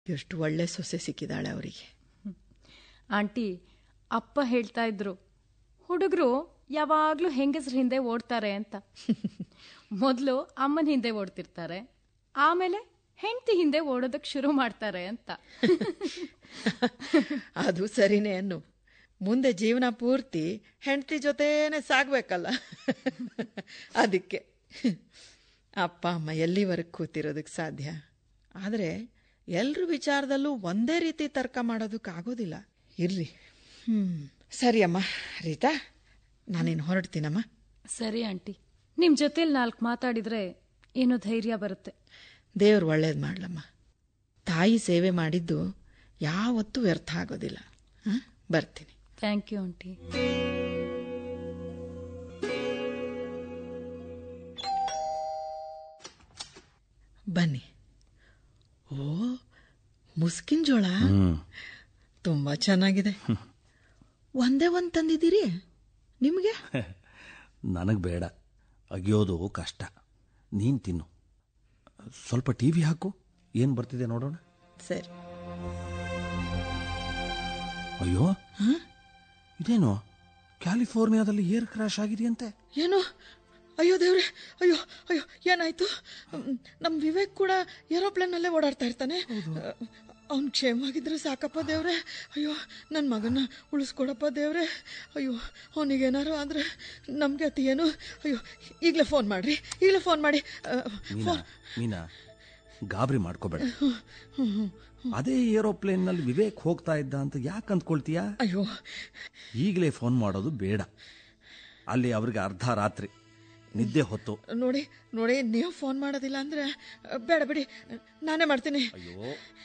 ಎಷ್ಟು ಒಳ್ಳೆ ಸೊಸೆ ಸಿಕ್ಕಿದಾಳೆ ಅವರಿಗೆ ಆಂಟಿ ಅಪ್ಪ ಹೇಳ್ತಾ ಇದ್ರು ಹುಡುಗರು ಯಾವಾಗ್ಲೂ ಹೆಂಗಸ್ರ ಹಿಂದೆ ಓಡ್ತಾರೆ ಅಂತ ಮೊದಲು ಅಮ್ಮನ ಹಿಂದೆ ಓಡ್ತಿರ್ತಾರೆ ಆಮೇಲೆ ಹೆಂಡತಿ ಹಿಂದೆ ಓಡೋದಕ್ಕೆ ಶುರು ಮಾಡ್ತಾರೆ ಅಂತ ಅದು ಸರಿನೇ ಅನ್ನು ಮುಂದೆ ಜೀವನ ಪೂರ್ತಿ ಹೆಂಡತಿ ಜೊತೆನೆ ಸಾಗ್ಬೇಕಲ್ಲ ಅದಕ್ಕೆ ಅಪ್ಪ ಅಮ್ಮ ಎಲ್ಲಿವರೆಗೆ ಕೂತಿರೋದಕ್ಕೆ ಸಾಧ್ಯ ಆದರೆ ಎಲ್ರ ವಿಚಾರದಲ್ಲೂ ಒಂದೇ ರೀತಿ ತರ್ಕ ಮಾಡೋದಕ್ಕಾಗೋದಿಲ್ಲ ಇರ್ಲಿ ಹ್ಞೂ ಸರಿ ಅಮ್ಮ ರೀತಾ ನಾನಿನ್ನು ಹೊರಡ್ತೀನಮ್ಮ ಸರಿ ಆಂಟಿ ನಿಮ್ ಜೊತೆಲಿ ನಾಲ್ಕು ಮಾತಾಡಿದ್ರೆ ಏನೋ ಧೈರ್ಯ ಬರುತ್ತೆ ದೇವ್ರು ಒಳ್ಳೇದು ಮಾಡ್ಲಮ್ಮ ತಾಯಿ ಸೇವೆ ಮಾಡಿದ್ದು ಯಾವತ್ತೂ ವ್ಯರ್ಥ ಆಗೋದಿಲ್ಲ ಹಾಂ ಬರ್ತೀನಿ ಥ್ಯಾಂಕ್ ಯು ಆಂಟಿ ಬನ್ನಿ ಓ ಮುಸ್ಕಿನ್ ಜೋಳ ತುಂಬಾ ಚೆನ್ನಾಗಿದೆ ಒಂದೇ ಒಂದ್ ತಂದಿದ್ದೀರಿ ನಿಮಗೆ ನನಗೆ ಬೇಡ ಅಗಿಯೋದು ಕಷ್ಟ ನೀನು ತಿನ್ನು ಸ್ವಲ್ಪ ಟಿ ವಿ ಹಾಕು ಏನು ಬರ್ತಿದೆ ನೋಡೋಣ ಸರಿ ಅಯ್ಯೋ ಇದೇನು ಕ್ಯಾಲಿಫೋರ್ನಿಯಾದಲ್ಲಿ ಏರ್ ಕ್ರಾಶ್ ಆಗಿದೆಯಂತೆ ಏನು ಅಯ್ಯೋ ದೇವ್ರೆ ಅಯ್ಯೋ ಅಯ್ಯೋ ಏನಾಯ್ತು ಮ್, ನಮ್ ವಿವೇಕ್ ಕೂಡ ಏರೋಪ್ಲೇನಲ್ಲೇ ಓಡಾಡ್ತಾ ಇರ್ತಾನೆ ಅವ್ನು ಕ್ಷೇಮವಾಗಿದ್ರೆ ಸಾಕಪ್ಪ ದೇವ್ರೆ ಅಯ್ಯೋ ನನ್ನ ಮಗನ ಉಳಿಸ್ಕೊಡಪ್ಪ ದೇವ್ರೆ ಅಯ್ಯೋ ಅವನಿಗೇನಾರು ಅಂದ್ರೆ ನಮ್ಗೆ ಅತಿ ಏನು ಅಯ್ಯೋ ಈಗಲೇ ಫೋನ್ ಮಾಡ್ರಿ ಈಗಲೇ ಫೋನ್ ಮಾಡಿ ಆ, ಮೀನಾ ಮೀನಾ ಗಾಬರಿ ಮಾಡ್ಕೋಬೇಡ ಅದೇ ಏರೋಪ್ಲೇನ್ನಲ್ಲಿ ವಿವೇಕ್ ಹೋಗ್ತಾ ಇದ್ದ ಅಂತ ಯಾಕೆ ಅಂದ್ಕೊಳ್ತೀಯಾ ಅಯ್ಯೋ ಈಗಲೇ ಫೋನ್ ಮಾಡೋದು ಬೇಡ ಅಲ್ಲಿ ಅವ್ರಿಗೆ ಅರ್ಧ ರಾತ್ರಿ ನಿದ್ದೆ ಹೊತ್ತು ನೋಡಿ ನೋಡಿ ನೀವು ಫೋನ್ ಮಾಡೋದಿಲ್ಲ ಅಂದ್ರೆ ಆ, ಬೇಡ ಬಿಡಿ ನಾನೇ ಮಾಡ್ತೀನಿ ಅಯ್ಯೋ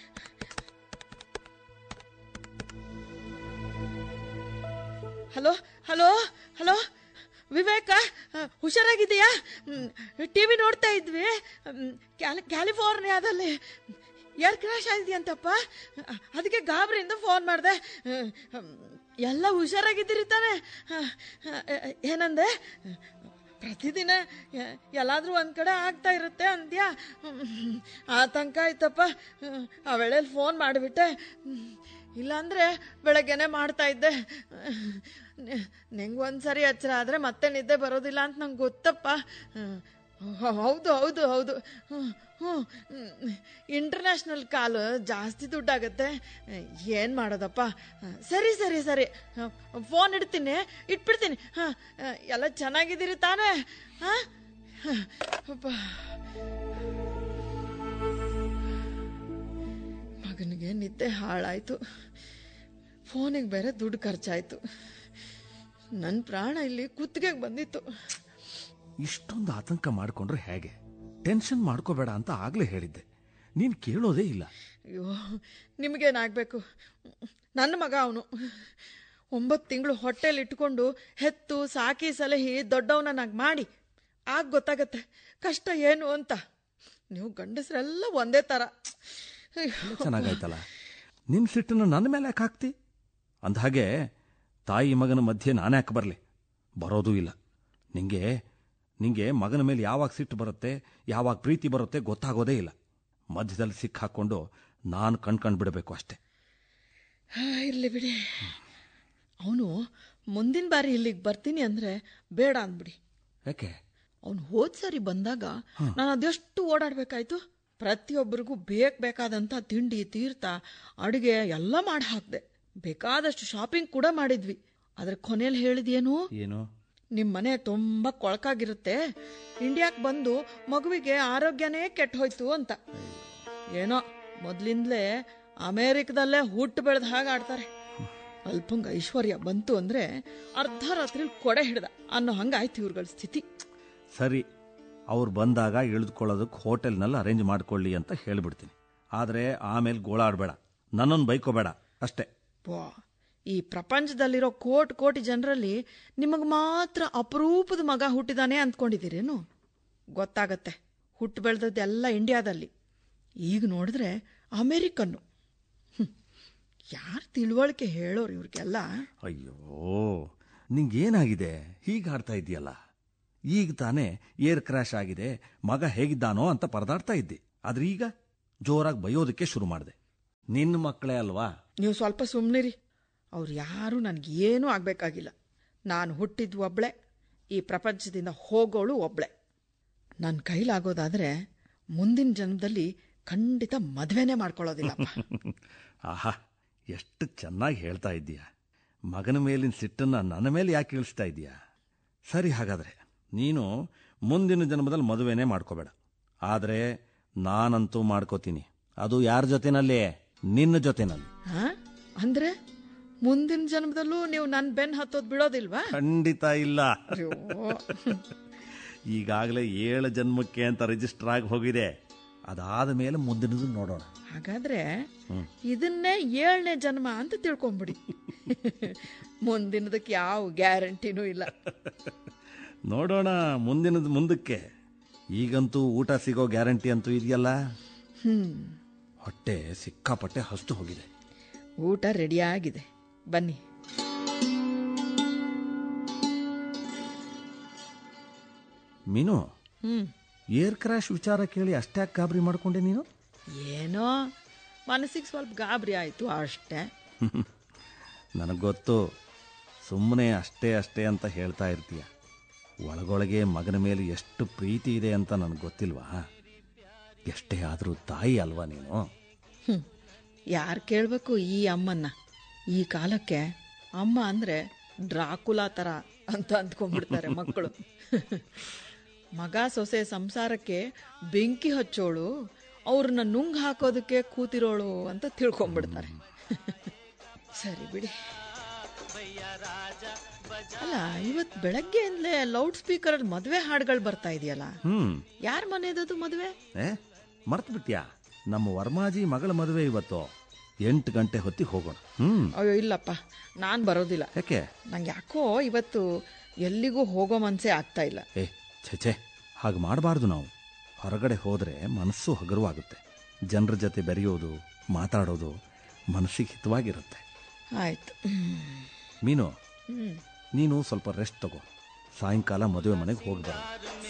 ಹಲೋ ಹಲೋ ಹಲೋ ವಿವೇಕ ಆ, ಹುಷಾರಾಗಿದೆಯಾ ಟಿ ವಿ ನೋಡ್ತಾ ಇದ್ವಿ ಮ್, ಕ್ಯಾಲಿ ಕ್ಯಾಲಿಫೋರ್ನಿಯಾದಲ್ಲಿ ಏರ್ ಕ್ರಾಶ್ ಆಗಿದೆಯಂತಪ್ಪ ಅದಕ್ಕೆ ಗಾಬರಿಯಿಂದ ಫೋನ್ ಮಾಡಿದೆ ಎಲ್ಲ ಹುಷಾರಾಗಿದ್ದೀರಿ ತಾನೆ ಆ, ಆ, ಏನಂದೆ ಪ್ರತಿದಿನ ಎ- ಎಲ್ಲಾದ್ರೂ ಒಂದ್ ಕಡೆ ಆಗ್ತಾ ಇರುತ್ತೆ ಅಂದ್ಯಾ ಹ್ಮ್. ಆತಂಕ ಆಯ್ತಪ್ಪ ಹ್ಮ್. ಆ ವೇಳೆಯಲ್ಲಿ ಫೋನ್ ಮಾಡಿಬಿಟ್ಟೆ ಇಲ್ಲಾಂದ್ರೆ ಬೆಳಗ್ಗೆನೆ ಮಾಡ್ತಾ ಇದ್ದೆ ನಿಂಗೆ ಒಂದ್ಸರಿ ಎಚ್ಚರ ಆದರೆ ಮತ್ತೆ ನಿದ್ದೆ ಬರೋದಿಲ್ಲ ಅಂತ ನಂಗೆ ಗೊತ್ತಪ್ಪ ಹ್ಮ್. ಹೌ- ಹೌದು ಹೌದು ಹೌದು ಹ್ಮ್, ಹ್ಮ್. ಇಂಟರ್ನ್ಯಾಷನಲ್ ಕಾಲು ಜಾಸ್ತಿ ದುಡ್ಡಾಗತ್ತೆ ಏನು ಮಾಡೋದಪ್ಪ ಸರಿ ಸರಿ ಸರಿ ಫೋನ್ ಇಡ್ತೀನಿ ಇಟ್ಬಿಡ್ತೀನಿ ಹಾಂ ಎಲ್ಲ ಚೆನ್ನಾಗಿದ್ದೀರಿ ತಾನೇ ಹಾಂ ಅಪ್ಪ ಮಗನಿಗೆ ನಿದ್ದೆ ಹಾಳಾಯ್ತು ಫೋನಿಗೆ ಬೇರೆ ದುಡ್ಡು ಖರ್ಚಾಯ್ತು ನನ್ನ ಪ್ರಾಣ ಇಲ್ಲಿ ಕುತ್ತಿಗೆಗೆ ಬಂದಿತ್ತು ಇಷ್ಟೊಂದು ಆತಂಕ ಮಾಡ್ಕೊಂಡ್ರೆ ಹೇಗೆ ಟೆನ್ಷನ್ ಮಾಡ್ಕೋಬೇಡ ಅಂತ ಆಗ್ಲೇ ಹೇಳಿದ್ದೆ ನೀನು ಕೇಳೋದೇ ಇಲ್ಲ ಅಯ್ಯೋ ನಿಮಗೇನಾಗಬೇಕು ನನ್ನ ಮಗ ಅವನು ಒಂಬತ್ತು ತಿಂಗಳು ಹೊಟ್ಟೆಲಿ ಇಟ್ಕೊಂಡು ಹೆತ್ತು ಸಾಕಿ ಸಲಹಿ ದೊಡ್ಡವನನ್ನಾಗಿ ಮಾಡಿ ಆಗ ಗೊತ್ತಾಗತ್ತೆ ಕಷ್ಟ ಏನು ಅಂತ ನೀವು ಗಂಡಸರೆಲ್ಲ ಒಂದೇ ಥರ ಅಯ್ಯೋ. ಚೆನ್ನಾಗಾಯ್ತಲ್ಲ ನಿನ್ನ ಸಿಟ್ಟನ್ನು ನನ್ನ ಮೇಲೆ ಯಾಕೆ ಹಾಕ್ತಿ ಅಂದಹಾಗೆ ತಾಯಿ ಮಗನ ಮಧ್ಯೆ ನಾನ್ಯಾಕೆ ಬರಲಿ ಬರೋದೂ ಇಲ್ಲ ನಿಂಗೆ ನಿಂಗೆ ಮಗನ ಮೇಲೆ ಯಾವಾಗ ಸಿಟ್ಟು ಬರುತ್ತೆ ಯಾವಾಗ ಪ್ರೀತಿ ಬರುತ್ತೆ ಗೊತ್ತಾಗೋದೇ ಇಲ್ಲ ಮಧ್ಯದಲ್ಲಿ ಸಿಕ್ಕ ಹಾಕ್ಕೊಂಡು ನಾನು ಕಣ್ಕಂಡು ಬಿಡಬೇಕು ಅಷ್ಟೇ ಹಾ, ಇರ್ಲಿ ಬಿಡಿ ಅವನು ಮುಂದಿನ ಬಾರಿ ಇಲ್ಲಿಗೆ ಬರ್ತೀನಿ ಅಂದ್ರೆ ಬೇಡ ಅಂದ್ಬಿಡಿ ಯಾಕೆ ಅವನು ಹೋದ್ ಸರಿ ಬಂದಾಗ ನಾನು ಅದೆಷ್ಟು ಓಡಾಡ್ಬೇಕಾಯ್ತು ಪ್ರತಿಯೊಬ್ಬರಿಗೂ ಬೇಕ್ ಬೇಕಾದಂತ ತಿಂಡಿ ತೀರ್ಥ ಅಡುಗೆ ಎಲ್ಲ ಮಾಡಿ ಹಾಕ್ದೆ ಬೇಕಾದಷ್ಟು ಶಾಪಿಂಗ್ ಕೂಡ ಮಾಡಿದ್ವಿ ಆದ್ರೆ ಕೊನೆಯಲ್ಲಿ ಹೇಳಿದ್ಯೇನು ಏನು ನಿಮ್ ಮನೆ ತುಂಬಾ ಕೊಳಕಾಗಿರುತ್ತೆ ಇಂಡಿಯಾಕ್ ಬಂದು ಮಗುವಿಗೆ ಆರೋಗ್ಯನೇ ಕೆಟ್ಟ ಹೋಯ್ತು ಅಂತ ಏನೋ ಮೊದ್ಲಿಂದಲೇ ಅಮೇರಿಕದಲ್ಲೇ ಹುಟ್ಟು ಬೆಳೆದ ಹಾಗೆ ಆಡ್ತಾರೆ ಅಲ್ಪಂಗ ಐಶ್ವರ್ಯ ಬಂತು ಅಂದ್ರೆ ಅರ್ಧ ರಾತ್ರಿ ಕೊಡೆ ಹಿಡ್ದ ಅನ್ನೋ ಹಂಗಾಯ್ತು ಇವ್ರಗಳ ಸ್ಥಿತಿ ಸರಿ ಅವ್ರು ಬಂದಾಗ ಇಳಿದುಕೊಳ್ಳೋದಕ್ಕೆ ಹೋಟೆಲ್ನಲ್ಲಿ ಅರೇಂಜ್ ಮಾಡ್ಕೊಳ್ಳಿ ಅಂತ ಹೇಳಿಬಿಡ್ತೀನಿ ಆದರೆ ಆಮೇಲೆ ಗೋಳಾಡಬೇಡ ನನ್ನನ್ನು ಬೈಕೋಬೇಡ ಅಷ್ಟೇ ವಾ ಈ ಪ್ರಪಂಚದಲ್ಲಿರೋ ಕೋಟಿ ಕೋಟಿ ಜನರಲ್ಲಿ ನಿಮಗೆ ಮಾತ್ರ ಅಪರೂಪದ ಮಗ ಹುಟ್ಟಿದಾನೆ ಅಂದ್ಕೊಂಡಿದ್ದೀರೇನು ಗೊತ್ತಾಗತ್ತೆ ಹುಟ್ಟು ಬೆಳೆದದ್ದೆಲ್ಲ ಇಂಡಿಯಾದಲ್ಲಿ ಈಗ ನೋಡಿದ್ರೆ ಅಮೇರಿಕನ್ನು ಯಾರು ತಿಳುವಳಿಕೆ ಹೇಳೋರು ಇವ್ರಿಗೆಲ್ಲ ಅಯ್ಯೋ ನಿಂಗೇನಾಗಿದೆ ಹೀಗೆ ಆಡ್ತಾ ಇದೆಯಲ್ಲ ಈಗ ತಾನೇ ಏರ್ ಕ್ರ್ಯಾಶ್ ಆಗಿದೆ ಮಗ ಹೇಗಿದ್ದಾನೋ ಅಂತ ಪರದಾಡ್ತಾ ಇದ್ದೆ ಆದ್ರೆ ಈಗ ಜೋರಾಗಿ ಬೈಯೋದಕ್ಕೆ ಶುರು ಮಾಡಿದೆ ನಿನ್ನ ಮಕ್ಕಳೇ ಅಲ್ವಾ ನೀವು ಸ್ವಲ್ಪ ಸುಮ್ಮನಿರಿ ಅವ್ರು ಯಾರೂ ನನಗೇನೂ ಆಗಬೇಕಾಗಿಲ್ಲ ನಾನು ಹುಟ್ಟಿದ್ದು ಒಬ್ಳೆ ಈ ಪ್ರಪಂಚದಿಂದ ಹೋಗೋಳು ಒಬ್ಳೆ ನನ್ನ ಕೈಲಾಗೋದಾದರೆ ಮುಂದಿನ ಜನ್ಮದಲ್ಲಿ ಖಂಡಿತ ಮದುವೆನೇ ಮಾಡ್ಕೊಳ್ಳೋದಿಲ್ಲಪ್ಪ ಆಹಾ ಎಷ್ಟು ಚೆನ್ನಾಗಿ ಹೇಳ್ತಾ ಇದ್ದೀಯ ಮಗನ ಮೇಲಿನ ಸಿಟ್ಟನ್ನ ನನ್ನ ಮೇಲೆ ಯಾಕೆ ಇಳಿಸ್ತಾ ಇದೀಯಾ ಸರಿ ಹಾಗಾದ್ರೆ ನೀನು ಮುಂದಿನ ಜನ್ಮದಲ್ಲಿ ಮದುವೆನೇ ಮಾಡ್ಕೋಬೇಡ ಆದರೆ ನಾನಂತೂ ಮಾಡ್ಕೋತೀನಿ ಅದು ಯಾರ ಜೊತೆನಲ್ಲಿ ನಿನ್ನ ಜೊತೆನಲ್ಲಿ ಹಾ ಅಂದ್ರೆ ಮುಂದಿನ ಜನ್ಮದಲ್ಲೂ ನೀವು ನನ್ನ ಬೆನ್ನು ಹತ್ತೋದು ಬಿಡೋದಿಲ್ವಾ ಖಂಡಿತ ಇಲ್ಲ ಅಯ್ಯೋ ಈಗಾಗಲೇ ಏಳು ಜನ್ಮಕ್ಕೆ ಅಂತ ರಿಜಿಸ್ಟರ್ ಆಗಿ ಹೋಗಿದೆ ಅದಾದ ಮೇಲೆ ಮುಂದಿನದು ನೋಡೋಣ ಹಾಗಾದ್ರೆ ಇದನ್ನೇ ಏಳನೇ ಜನ್ಮ ಅಂತ ತಿಳ್ಕೊಂಬಿಡಿ ಮುಂದಿನದಕ್ಕೆ ಯಾವ ಗ್ಯಾರಂಟಿನೂ ಇಲ್ಲ ನೋಡೋಣ ಮುಂದಿನದು ಮುಂದಕ್ಕೆ ಈಗಂತೂ ಊಟ ಸಿಗೋ ಗ್ಯಾರಂಟಿ ಅಂತೂ ಇದೆಯಲ್ಲ ಹ್ಮ್ ಹೊಟ್ಟೆ ಸಿಕ್ಕಾಪಟ್ಟೆ ಹಸ್ತು ಹೋಗಿದೆ ಊಟ ರೆಡಿಯಾಗಿದೆ ಬನ್ನಿ ಮೀನು ಹ್ಮ್ ಏರ್ ಕ್ರಾಶ್ ವಿಚಾರ ಕೇಳಿ ಅಷ್ಟೇ ಗಾಬರಿ ಮಾಡ್ಕೊಂಡೆ ನೀನು ಏನೋ ಮನಸ್ಸಿಗೆ ಸ್ವಲ್ಪ ಗಾಬರಿ ಆಯಿತು ಅಷ್ಟೇ ನನಗೆ ಗೊತ್ತು ಸುಮ್ಮನೆ ಅಷ್ಟೇ ಅಷ್ಟೇ ಅಂತ ಹೇಳ್ತಾ ಇರ್ತೀಯ ಒಳಗೊಳಗೆ ಮಗನ ಮೇಲೆ ಎಷ್ಟು ಪ್ರೀತಿ ಇದೆ ಅಂತ ನನಗೆ ಗೊತ್ತಿಲ್ವಾ ಎಷ್ಟೇ ಆದರೂ ತಾಯಿ ಅಲ್ವಾ ನೀನು ಹ್ಮ್ ಯಾರು ಕೇಳಬೇಕು ಈ ಅಮ್ಮನ್ನ ಈ ಕಾಲಕ್ಕೆ ಅಮ್ಮ ಅಂದರೆ ಡ್ರಾಕುಲಾ ಥರ ಅಂತ ಅಂದ್ಕೊಂಡ್ಬಿಡ್ತಾರೆ ಮಕ್ಕಳು ಮಗ ಸೊಸೆ ಸಂಸಾರಕ್ಕೆ ಬೆಂಕಿ ಹಚ್ಚೋಳು ಅವ್ರನ್ನ ನುಂಗ್ ಹಾಕೋದಕ್ಕೆ ಕೂತಿರೋಳು ಅಂತ ತಿಳ್ಕೊಂಡ್ಬಿಡ್ತಾರೆ ಸರಿ ಬಿಡಿ ಅಲ್ಲ ಇವತ್ತು ಬೆಳಗ್ಗೆಯಿಂದಲೇ ಲೌಡ್ ಸ್ಪೀಕರಲ್ಲಿ ಮದುವೆ ಹಾಡುಗಳು ಬರ್ತಾ ಇದೆಯಲ್ಲ ಹ್ಞೂ ಯಾರ ಮನೆಯದದು ಮದುವೆ ಏ ಮರ್ತು ಬಿಟ್ಯಾ ನಮ್ಮ ವರ್ಮಾಜಿ ಮಗಳ ಮದುವೆ ಇವತ್ತು ಎಂಟು ಗಂಟೆ ಹೊತ್ತಿಗೆ ಹೋಗೋಣ ಹ್ಞೂ ಅಯ್ಯೋ ಇಲ್ಲಪ್ಪ ನಾನು ಬರೋದಿಲ್ಲ ಯಾಕೆ ನಂಗೆ ಯಾಕೋ ಇವತ್ತು ಎಲ್ಲಿಗೂ ಹೋಗೋ ಮನಸ್ಸೇ ಆಗ್ತಾ ಇಲ್ಲ ಏ ಛೆ ಛೆ ಹಾಗೆ ಮಾಡಬಾರ್ದು ನಾವು ಹೊರಗಡೆ ಹೋದರೆ ಮನಸ್ಸು ಹಗುರವಾಗುತ್ತೆ ಜನರ ಜೊತೆ ಬೆರೆಯೋದು ಮಾತಾಡೋದು ಮನಸ್ಸಿಗೆ ಹಿತವಾಗಿರುತ್ತೆ ಆಯ್ತು ಮೀನು ಹ್ಮ್ ನೀನು ಸ್ವಲ್ಪ ರೆಸ್ಟ್ ತಗೋ ಸಾಯಂಕಾಲ ಮದುವೆ ಮನೆಗೆ ಹೋಗಿ ಬರೋಣ